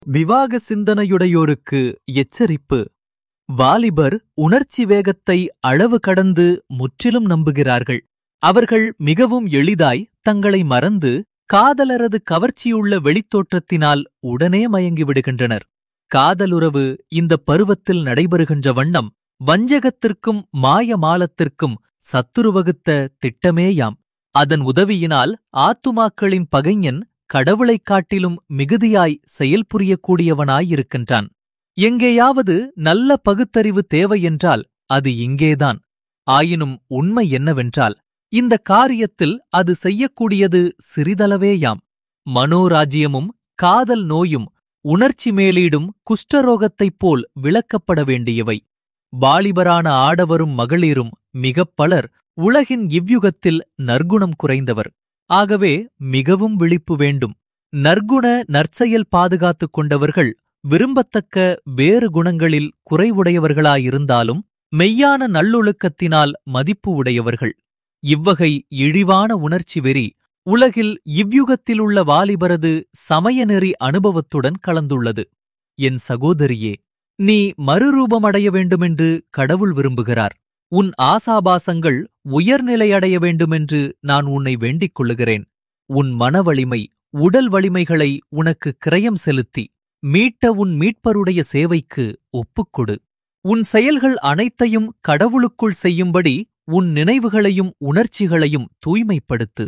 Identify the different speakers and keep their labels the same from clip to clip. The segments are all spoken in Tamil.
Speaker 1: விவாக சிந்தனையுடையோருக்கு எச்சரிப்பு வாலிபர் உணர்ச்சி வேகத்தை அளவு கடந்து முற்றிலும் நம்புகிறார்கள் அவர்கள் மிகவும் எளிதாய் தங்களை மறந்து காதலரது கவர்ச்சியுள்ள வெளித்தோற்றத்தினால் உடனே மயங்கி விடுகின்றனர் காதலுறவு இந்த பருவத்தில் நடைபெறுகின்ற வண்ணம் வஞ்சகத்திற்கும் மாயமாலத்திற்கும் சத்துரு வகுத்த திட்டமேயாம் அதன் உதவியினால் ஆத்துமாக்களின் பகைஞன் கடவுளைக் காட்டிலும் மிகுதியாய் செயல்புரியக்கூடியவனாயிருக்கின்றான் எங்கேயாவது நல்ல பகுத்தறிவு தேவையென்றால் அது இங்கேதான் ஆயினும் உண்மை என்னவென்றால் இந்த காரியத்தில் அது செய்யக்கூடியது சிறிதளவேயாம் மனோராஜ்யமும் காதல் நோயும் உணர்ச்சி மேலீடும் குஷ்டரோகத்தைப் போல் விளக்கப்பட வேண்டியவை வாலிபரான ஆடவரும் மகளிரும் மிகப் பலர் உலகின் இவ்யுகத்தில் நற்குணம் குறைந்தவர் ஆகவே மிகவும் விழிப்பு வேண்டும் நற்குண நற்செயல் பாதுகாத்துக் கொண்டவர்கள் விரும்பத்தக்க வேறு குணங்களில் குறைவுடையவர்களாயிருந்தாலும் மெய்யான நல்லொழுக்கத்தினால் மதிப்பு உடையவர்கள் இவ்வகை இழிவான உணர்ச்சி வெறி உலகில் இவ்யுகத்திலுள்ள வாலிபரது சமயநெறி அனுபவத்துடன் கலந்துள்ளது என் சகோதரியே நீ மறுரூபமடைய வேண்டுமென்று கடவுள் விரும்புகிறார் உன் ஆசாபாசங்கள் உயர்நிலையடைய வேண்டுமென்று நான் உன்னை வேண்டிக் கொள்ளுகிறேன் உன் மனவலிமை உடல் வலிமைகளை உனக்கு கிரயம் செலுத்தி மீட்ட உன் மீட்பருடைய சேவைக்கு ஒப்புக்கொடு உன் செயல்கள் அனைத்தையும் கடவுளுக்குள் செய்யும்படி உன் நினைவுகளையும் உணர்ச்சிகளையும் தூய்மைப்படுத்து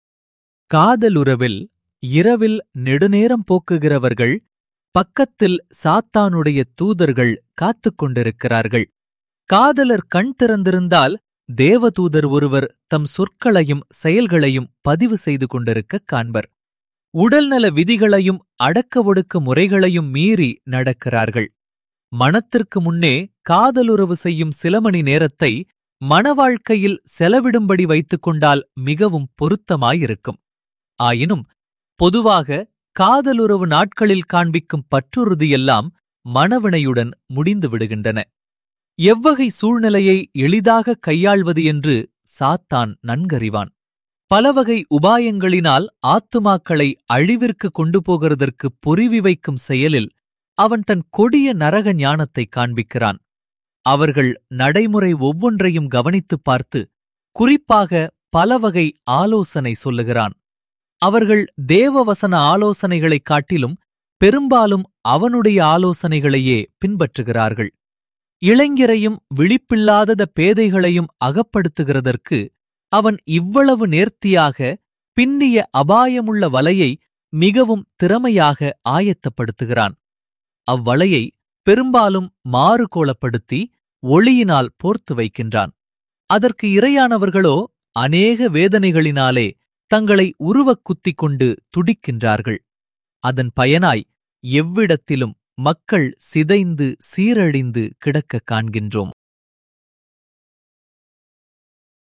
Speaker 1: காதலுறவில் இரவில் நெடுநேரம் போக்குகிறவர்கள் பக்கத்தில் சாத்தானுடைய தூதர்கள் காத்துக் கொண்டிருக்கிறார்கள் காதலர் கண் திறந்திருந்தால் தேவதூதர் ஒருவர் தம் சொற்களையும் செயல்களையும் பதிவு செய்து கொண்டிருக்கக் காண்பர் உடல்நல விதிகளையும் அடக்க ஒடுக்க முறைகளையும் மீறி நடக்கிறார்கள் மனத்திற்கு முன்னே காதலுறவு செய்யும் சில மணி நேரத்தை மணவாழ்க்கையில் செலவிடும்படி வைத்துக் கொண்டால் மிகவும் பொருத்தமாயிருக்கும் ஆயினும் பொதுவாக காதலுறவு நாட்களில் காண்பிக்கும் பற்றுறுதியெல்லாம் மனவினையுடன் முடிந்து விடுகின்றன எவ்வகை சூழ்நிலையை எளிதாக கையாள்வது என்று சாத்தான் நன்கறிவான் பலவகை உபாயங்களினால் ஆத்துமாக்களை அழிவிற்கு கொண்டு போகிறதற்கு பொறிவி வைக்கும் செயலில் அவன் தன் கொடிய நரக ஞானத்தை காண்பிக்கிறான் அவர்கள் நடைமுறை ஒவ்வொன்றையும் கவனித்துப் பார்த்து குறிப்பாக பலவகை ஆலோசனை சொல்லுகிறான் அவர்கள் தேவவசன ஆலோசனைகளைக் காட்டிலும் பெரும்பாலும் அவனுடைய ஆலோசனைகளையே பின்பற்றுகிறார்கள் இளைஞரையும் விழிப்பில்லாதத பேதைகளையும் அகப்படுத்துகிறதற்கு அவன் இவ்வளவு நேர்த்தியாக பின்னிய அபாயமுள்ள வலையை மிகவும் திறமையாக ஆயத்தப்படுத்துகிறான் அவ்வலையை பெரும்பாலும் மாறுகோளப்படுத்தி ஒளியினால் போர்த்து வைக்கின்றான் அதற்கு இரையானவர்களோ அநேக வேதனைகளினாலே தங்களை உருவக் குத்திக் கொண்டு துடிக்கின்றார்கள் அதன் பயனாய் எவ்விடத்திலும் மக்கள் சிதைந்து சீரழிந்து கிடக்கக் காண்கின்றோம்